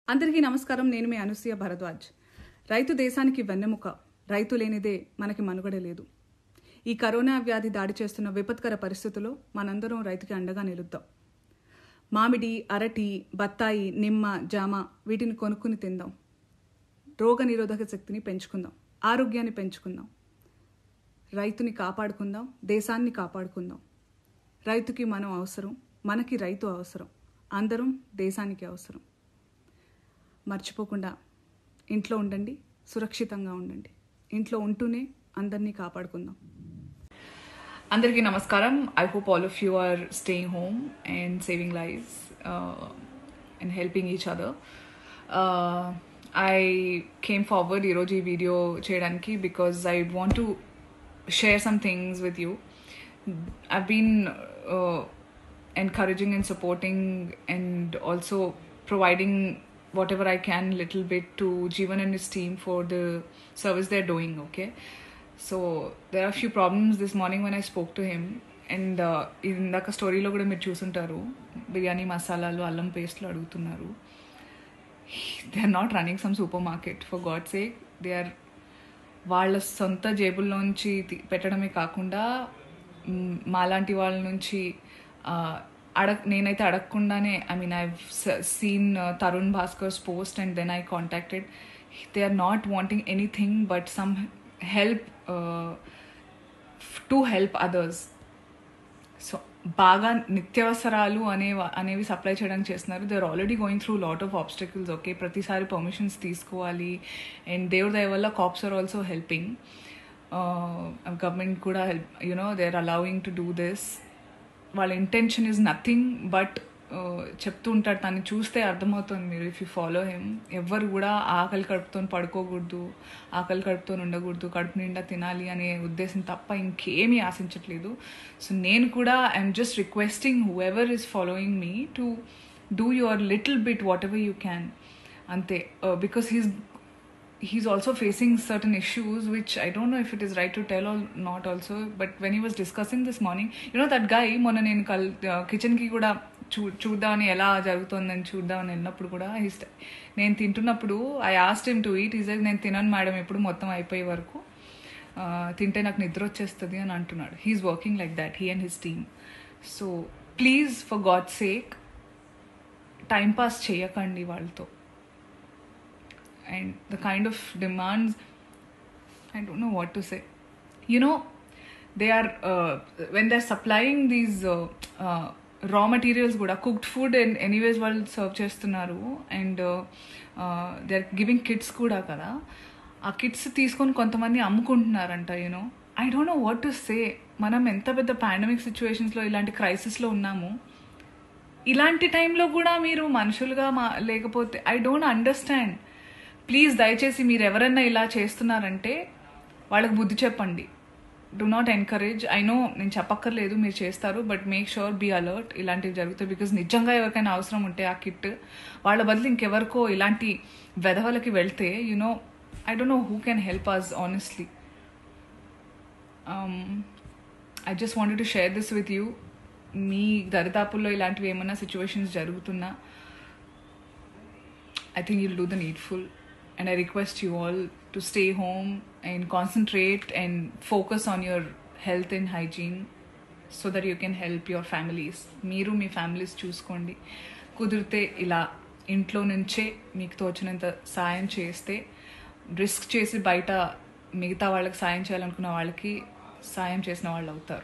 అందరికీ నమస్కారం నేను మీ అనుసూయ భరద్వాజ్ రైతు దేశానికి వెన్నెముక రైతు లేనిదే మనకి మనుగడ లేదు ఈ కరోనా వ్యాధి దాడి చేస్తున్న విపత్కర పరిస్థితుల్లో మనందరం రైతుకి అండగా నిలుద్దాం మామిడి అరటి బత్తాయి నిమ్మ జామ వీటిని కొనుక్కుని తిందాం రోగ నిరోధక శక్తిని పెంచుకుందాం ఆరోగ్యాన్ని పెంచుకుందాం రైతుని కాపాడుకుందాం దేశాన్ని కాపాడుకుందాం రైతుకి మనం అవసరం మనకి రైతు అవసరం అందరం దేశానికి అవసరం మర్చిపోకుండా ఇంట్లో ఉండండి సురక్షితంగా ఉండండి ఇంట్లో ఉంటూనే అందరినీ కాపాడుకుందాం అందరికీ నమస్కారం I hope all of you are staying home and saving life and helping each other I came forward ఈరోజు ఈ వీడియో చేయడానికి because I want to share some things with you I been encouraging and supporting and also providing whatever I can little bit to Jeevan and his team for the service they're doing, okay? So there are a few problems this morning when I spoke to him and ఇందాక స్టోరీలో కూడా మీరు చూసుంటారు బిర్యానీ మసాలాలు అల్లం పేస్ట్లు అడుగుతున్నారు they are not running some super market for God sake they are వాళ్ళ సొంత జేబుల్లోంచి తీ- పెట్టడమే కాకుండా మ్, మాలాంటి వాళ్ళ నుంచి ఆ, అడగ నేనైతే అడగకుండానే I mean I seen Tarun Bhaskar's post and then I contacted they are not wanting anything but some help to help others so బాగా నిత్యావసరాలు అనే అనేవి సప్లై చేయడానికి చేస్తున్నారు they are already going through lot of obstacles okay ప్రతిసారి permissions తీసుకోవాలి and దేవుడి దయ వల్ల cops are also helping government కూడా help you know they are allowing to do this వాళ్ళ ఇంటెన్షన్ ఈజ్ నథింగ్ బట్ చెప్తూ ఉంటాడు తను చూస్తే అర్థమవుతుంది మీరు ఇఫ్ యూ ఫాలో హిమ్ ఎవ్వరు కూడా ఆకలి కడుపుతో పడుకోకూడదు ఆకలి కడుపుతో ఉండకూడదు కడుపు నిండా తినాలి అనే ఉద్దేశం తప్ప ఇంకేమీ ఆశించట్లేదు సో నేను కూడా I'm just requesting whoever is following me to do your little bit whatever you can అంతే because he's he's also facing certain issues which i don't know if it is right to tell or not also but when he was discussing this morning you know that guy మొన్న నేను కల్ కిచెన్కి కూడా చూ చూద్దామని ఎలా జరుగుతుందని చూద్దామని వెళ్ళినప్పుడు కూడా he's- నేను తింటున్నప్పుడు I asked him to eat is నేను తినను మేడం ఎప్పుడు మొత్తం అయిపోయే వరకు ఆ, తింటే నాకు నిద్ర వచ్చేస్తుంది అని అంటున్నాడు he's working like that he and his team so please for God sake time pass చేయకండి వాళ్ళతో and the kind of demands i don't know what to say you know they are uh, when they're supplying these uh, uh, raw materials కూడా cooked food and anyways వాళ్ళు serve చేస్తున్నారు and they are giving kits కూడా కదా ఆ kits తీసుకొని కొంతమంది అమ్ముకుంటున్నారంట you know I don't know what to say మనం ఎంత పెద్ద పాండమిక్ సిచ్యువేషన్స్లో ఇలాంటి క్రైసిస్లో ఉన్నాము ఇలాంటి టైంలో కూడా మీరు మనుషులుగా మా లేకపోతే ఐ డోంట్ అండర్స్టాండ్ ప్లీజ్ దయచేసి మీరు ఎవరైనా ఇలా చేస్తున్నారంటే వాళ్ళకి బుద్ధి చెప్పండి do not encourage I know నేను చెప్పక్కర్లేదు మీరు చేస్తారు but make sure be alert ఇలాంటివి జరుగుతాయి బికాజ్ నిజంగా ఎవరికైనా అవసరం ఉంటే ఆ కిట్ వాళ్ళ బదులు ఇంకెవరికో ఇలాంటి వెధవలకి వెళ్తే you know I don't know who can help us honestly I just wanted to share this with you మీ దరిదాపుల్లో ఇలాంటివి ఏమైనా సిచ్యువేషన్స్ జరుగుతున్నా I think you'll do the needful. And I request you all to stay home and concentrate and focus on your health and hygiene so that you can help your families. మీరు మీ families చూసుకోండి కుదిరితే ఇలా ఇంట్లో నుంచే మీకు తోచినంత సాయం చేస్తే రిస్క్ చేసి బయట మిగతా వాళ్ళకి సాయం చేయాలనుకున్న వాళ్ళకి సాయం చేసిన వాళ్ళు అవుతారు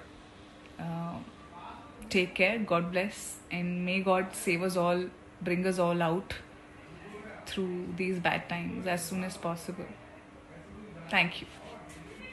take care God bless and may God save us all bring us all out through these bad times as soon as possible. Thank you.